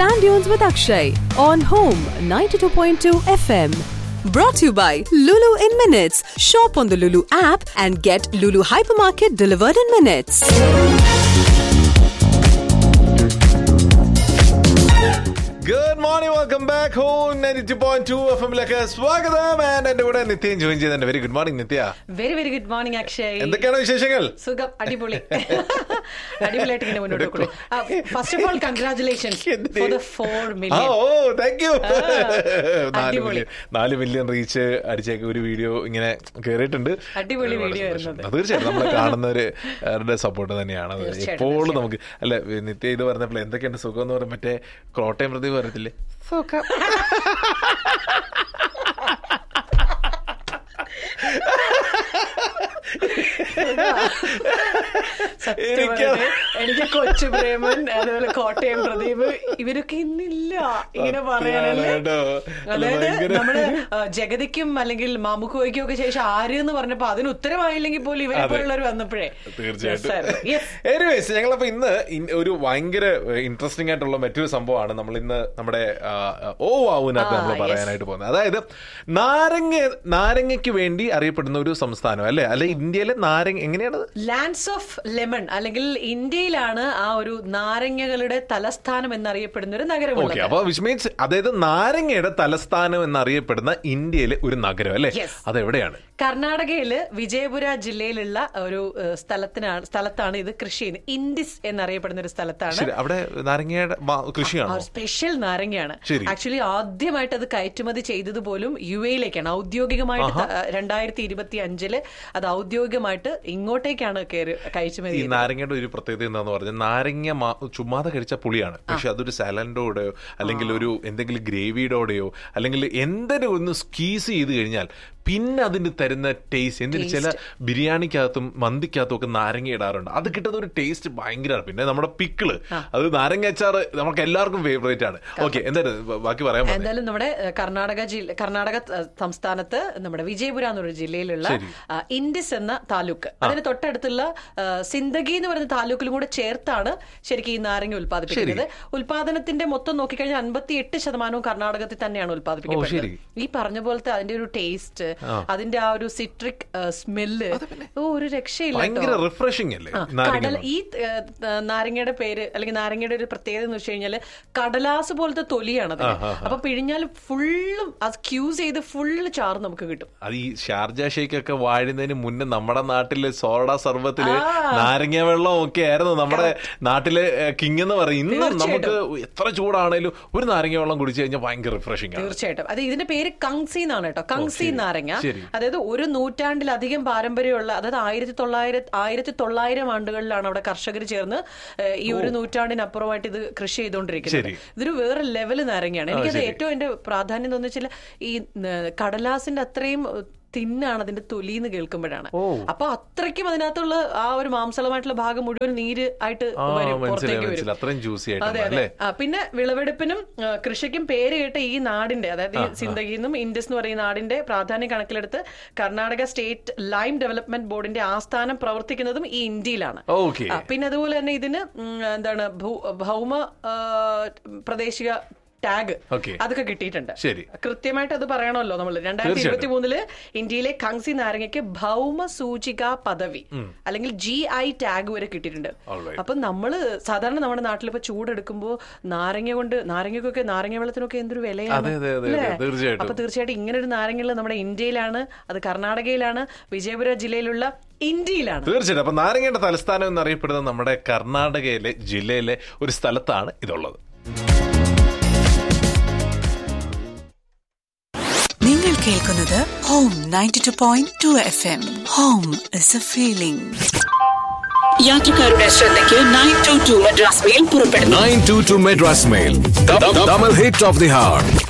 Sand Dunes with Akshay on Home 92.2 FM. Brought to you by Lulu in Minutes. Shop on the Lulu app and get Lulu Hypermarket delivered in minutes. Good morning welcome back home ninety two point two F എമ്മിലേക്ക് സ്വാഗതം and എന്റെ കൂടെ നിത്യം join ചെയ്തിട്ടുണ്ട് very good morning Nithya very very good morning Akshay എന്തൊക്കെയാണ് വിശേഷങ്ങൾ സുഖം അടിപൊളി അടിപൊളിയായിട്ട് ഇങ്ങനെ മുന്നോട്ട് കൊടുക്കും first of all congratulations for the for ah million oh thank you നാല് അടിപൊളി. മില്യൺ നാല് മില്യൺ റീച്ച് അടിച്ചേക്ക് ഒരു വീഡിയോ ഇങ്ങനെ കേറിയിട്ടുണ്ട് അടിപൊളി ഒരുപാട് വീഡിയോ സന്തോഷം. ആയിരുന്നത്. തീർച്ചയായിട്ടും നമ്മൾ കാണുന്നവരുടെ സപ്പോർട്ട് തന്നെയാണ് അത് തീർച്ചയായിട്ടും, എപ്പോഴും നമുക്ക് അല്ല നിത്യ ഇത് പറഞ്ഞപ്പോൾ എന്തൊക്കെയാണ് സുഖം എന്ന് പറയുമ്പോൾ മറ്റേ കോട്ടയം പ്രതി പറയത്തില്ലേ സുഖം സത്യം എനിക്ക് പറഞ്ഞാല് എനിക്ക് കൊച്ചു പ്രേമൻ അതുപോലെ കോട്ടയം പ്രദീപ് ഇവരൊക്കെ ഇന്നില്ല ഇങ്ങനെ പറയാനല്ലേ കേട്ടോ. അല്ല, അതായത് ഭയങ്കര- നമ്മള് ആ, ജഗതിക്കും അല്ലെങ്കിൽ മാമുക്കോയ്ക്കും ഒക്കെ ശേഷം ആര് എന്ന് പറഞ്ഞപ്പോ അതിന് ഉത്തരമായില്ലെങ്കിൽ പോലും ഇവരെ അതെ. പോലുള്ളവർ വന്നപ്പോഴേ തീർച്ചയായിട്ടും രസായിരുന്നു. Yes. എനിവേസ് ഞങ്ങളപ്പോ ഇന്ന് ഇൻ- ഒരു ഭയങ്കര ഇൻട്രസ്റ്റിംഗ് ആയിട്ടുള്ള മറ്റൊരു സംഭവമാണ് നമ്മൾ ഇന്ന് നമ്മുടെ ആ, ഓ ആവുനകത്ത് ആ, നമ്മൾ yes. പറയാനായിട്ട് പോകുന്നത് അതായത് നാരങ്ങ നാരങ്ങയ്ക്ക് വേണ്ടി അറിയപ്പെടുന്ന ഒരു സംസ്ഥാനം അല്ലെ അല്ലെ ഇന്ത്യയിലെ നാരങ്ങ എങ്ങനെയാണത് ലാൻഡ്സ് ഓഫ് ലെമൺ അല്ലെങ്കിൽ ഇന്ത്യയിലാണ് ആ ഒരു നാരങ്ങകളുടെ തലസ്ഥാനം എന്നറിയപ്പെടുന്ന ഒരു ഓക്കെ നഗരമുള്ളത് അപ്പൊ വിച്ച് മീൻസ് അതായത് നാരങ്ങയുടെ തലസ്ഥാനം എന്നറിയപ്പെടുന്ന ഇന്ത്യയിലെ ഒരു നഗരം അല്ലെ Yes. അതെവിടെയാണ് കർണാടകയില് വിജയപുര ജില്ലയിലുള്ള ഒരു ഏഹ്, സ്ഥലത്തിനാണ് സ്ഥലത്താണ് ഇത് കൃഷി ചെയ്യുന്നത് ഇൻഡിസ് എന്നറിയപ്പെടുന്ന ഒരു സ്ഥലത്താണ് ശരി അവിടെ നാരങ്ങയുടെ മാ- കൃഷിയാണോ സ്പെഷ്യൽ നാരങ്ങയാണ് ശരി. ആക്ച്വലി ആദ്യമായിട്ട് അത് കയറ്റുമതി ചെയ്തത് പോലും യു എയിലേക്കാണ് ഔദ്യോഗികമായിട്ട് രണ്ടായിരത്തി ഇരുപത്തി അഞ്ചില് അത് ഔദ്യോഗികമായിട്ട് ഇങ്ങോട്ടേക്കാണ് കയറി കയറ്റുമതി ഈ ചെയ്തത്. നാരങ്ങയുടെ ഒരു പ്രത്യേകത എന്താന്ന് പറഞ്ഞാൽ നാരങ്ങ മാ- ചുമ്മാതെ കഴിച്ച പുളിയാണ് പക്ഷെ അതൊരു സലാഡോടെയോ അല്ലെങ്കിൽ ഒരു എന്തെങ്കിലും ഗ്രേവിയോടെയോ അല്ലെങ്കിൽ എന്തെങ്കിലും ഒന്ന് സ്കീസ് ചെയ്ത് കഴിഞ്ഞാൽ പിന്നെ അതിന് തരുന്ന ടേസ്റ്റ് എന്തിന് ചില ബിരിയാണിക്കകത്തും മന്തിക്കകത്തും ഒക്കെ നാരങ്ങ ഇടാറുണ്ട് അത് കിട്ടുന്ന ഒരു ടേസ്റ്റ് ഭയങ്കരമാണ് പിന്നെ നമ്മുടെ പിക്കിള് അത് നാരങ്ങ അച്ചാറ് നമുക്ക് എല്ലാവർക്കും ഫേവറേറ്റ് ആണ് ഓക്കെ എന്തായാലും ബാക്കി പറയാൻ പറ്റും എന്തായാലും നമ്മുടെ ഏഹ്, കർണാടക ജില്ല കർണാടക ഏഹ്, സംസ്ഥാനത്ത് നമ്മുടെ വിജയപുര എന്നൊരു ജില്ലയിലുള്ള ശരി. ആ, ഇൻഡിസ് എന്ന താലൂക്ക് അതിന് തൊട്ടടുത്തുള്ള ആ, സിന്ദഗി എന്ന് പറയുന്ന താലൂക്കിലും കൂടെ ചേർത്താണ് ശരിക്കും ഈ നാരങ്ങ ഉൽപ്പാദിപ്പിക്കുന്നത് ഉൽപാദനത്തിന്റെ മൊത്തം നോക്കിക്കഴിഞ്ഞാൽ അൻപത്തി എട്ട് ശതമാനവും കർണാടകത്തിൽ തന്നെയാണ് ഉൽപ്പാദിപ്പിക്കപ്പെടുന്നത് ഈ പറഞ്ഞ പോലത്തെ അതിന്റെ ഒരു ടേസ്റ്റ് അതിന്റെ ആ ഒരു സിട്രിക് സ്മെല്ല് ഓ ഒരു രക്ഷയില്ല ഭയങ്കര കേട്ടോ. റിഫ്രഷിംഗ് അല്ലേ ആ, നാരങ്ങ കടൽ ഈ ഏഹ്, ഏഹ്, നാരങ്ങയുടെ പേര് അല്ലെങ്കിൽ നാരങ്ങയുടെ ഒരു പ്രത്യേകത എന്ന് വെച്ച് കഴിഞ്ഞാല് കടലാസ് പോലത്തെ തൊലിയാണ് അപ്പൊ പിഴിഞ്ഞാൽ ഫുള്ളും അത് ക്യൂസ് ചെയ്ത് ഫുള്ള് ചാറ് നമുക്ക് കിട്ടും അത് ഈ ഷാർജ ഷേക്ക് ഒക്കെ വാഴുന്നതിന് മുന്നേ നമ്മുടെ നാട്ടിലെ സോഡ സർബത്തില് നാരങ്ങ വെള്ളം ഒക്കെ ആയിരുന്നു നമ്മുടെ നാട്ടിലെ കിങ് എന്ന് പറയും ഇന്ന് നമുക്ക് എത്ര ചൂടാണേലും ഒരു നാരങ്ങ വെള്ളം കുടിച്ചു കഴിഞ്ഞാൽ ഭയങ്കര റിഫ്രഷിംഗ് ആണ് തീർച്ചയായിട്ടും അത് ഇതിന്റെ പേര് കങ്സി എന്നാണ് കേട്ടോ കങ്സി നാരങ്ങ ശരി. അതായത് ഒരു നൂറ്റാണ്ടിലധികം പാരമ്പര്യമുള്ള അതായത് ആയിരത്തി തൊള്ളായിരത്തി ആയിരത്തി തൊള്ളായിരം ആണ്ടുകളിലാണ് അവിടെ കർഷകർ ചേർന്ന് ഏഹ്, ഈ ഒരു നൂറ്റാണ്ടിനപ്പുറമായിട്ട് ഇത് കൃഷി ചെയ്തുകൊണ്ടിരിക്കുന്നത് ശരി. ഇതൊരു വേറെ ലെവല് നാരങ്ങയാണ് എനിക്കത് ഏറ്റവും എന്റെ പ്രാധാന്യം തോന്നുന്നു വെച്ചാൽ ഈ ഏഹ്, കടലാസിന്റെ അത്രയും തിന്നാണ് അതിന്റെ തൊലി എന്ന് കേൾക്കുമ്പോഴാണ് അപ്പൊ അത്രയ്ക്കും അതിനകത്തുള്ള ആ ഒരു മാംസളമായിട്ടുള്ള ഭാഗം മുഴുവൻ നീര് ആയിട്ട് ആ വരും മനസ്സിലായി പുറത്തേക്ക് വരും മനസ്സിലായി അത്രയും ജ്യൂസി അതെ ആയിട്ടുള്ള അതെ അല്ലേ ആ, പിന്നെ വിളവെടുപ്പിനും ആ, കൃഷിക്കും പേര് കേട്ട ഈ നാടിന്റെ അതായത് ഈ സിന്ദഗിയിൽ നിന്നും ഇൻഡസ് എന്ന് പറയുന്ന നാടിന്റെ പ്രാധാന്യം കണക്കിലെടുത്ത് കർണാടക സ്റ്റേറ്റ് ലൈം ഡെവലപ്മെന്റ് ബോർഡിന്റെ ആസ്ഥാനം പ്രവർത്തിക്കുന്നതും ഈ ഇന്ത്യയിലാണ് ഓക്കെ ആ, പിന്നെ അതുപോലെ തന്നെ ഇതിന് ഉം, എന്താണ് ഭൂ- ഭൗമ ആ, പ്രാദേശിക ടാഗ് Okay. അതൊക്കെ കിട്ടിയിട്ടുണ്ട് ശരി. കൃത്യമായിട്ട് അത് പറയണമല്ലോ നമ്മൾ രണ്ടായിരത്തി ഇരുപത്തി മൂന്നില് ഇന്ത്യയിലെ കങ്സി നാരങ്ങയ്ക്ക് ഭൗമ സൂചിക പദവി അല്ലെങ്കിൽ ജി ഐ ടാഗ് വരെ കിട്ടിയിട്ടുണ്ട് Alright. അപ്പൊ നമ്മള് സാധാരണ നമ്മുടെ നാട്ടിൽ ഇപ്പൊ ചൂടെടുക്കുമ്പോ നാരങ്ങ കൊണ്ട് നാരങ്ങക്കൊക്കെ നാരങ്ങ വെള്ളത്തിനൊക്കെ എന്തൊരു വിലയാണ് അതെ, അതെ, അതെ, അല്ലേ? അതെ, തീർച്ചയായിട്ടും. അപ്പൊ തീർച്ചയായിട്ടും ഇങ്ങനെ ഒരു നാരങ്ങ നമ്മുടെ ഇന്ത്യയിലാണ് അത് കർണാടകയിലാണ് വിജയപുര ജില്ലയിലുള്ള ഇന്ത്യയിലാണ് തീർച്ചയായിട്ടും അപ്പൊ നാരങ്ങയുടെ തലസ്ഥാനം എന്നറിയപ്പെടുന്ന നമ്മുടെ കർണാടകയിലെ ജില്ലയിലെ ഒരു സ്ഥലത്താണ് ഇതുള്ളത് നിങ്ങൾ കേൾക്കുന്നത് home ninety two point two F M home is a feeling യാത്രക്കാരുടെ ശ്രദ്ധയ്ക്ക് nine two two Madras mail പുറപ്പെടുന്നു 922 Madras Mail. The, the, double hit of the heart.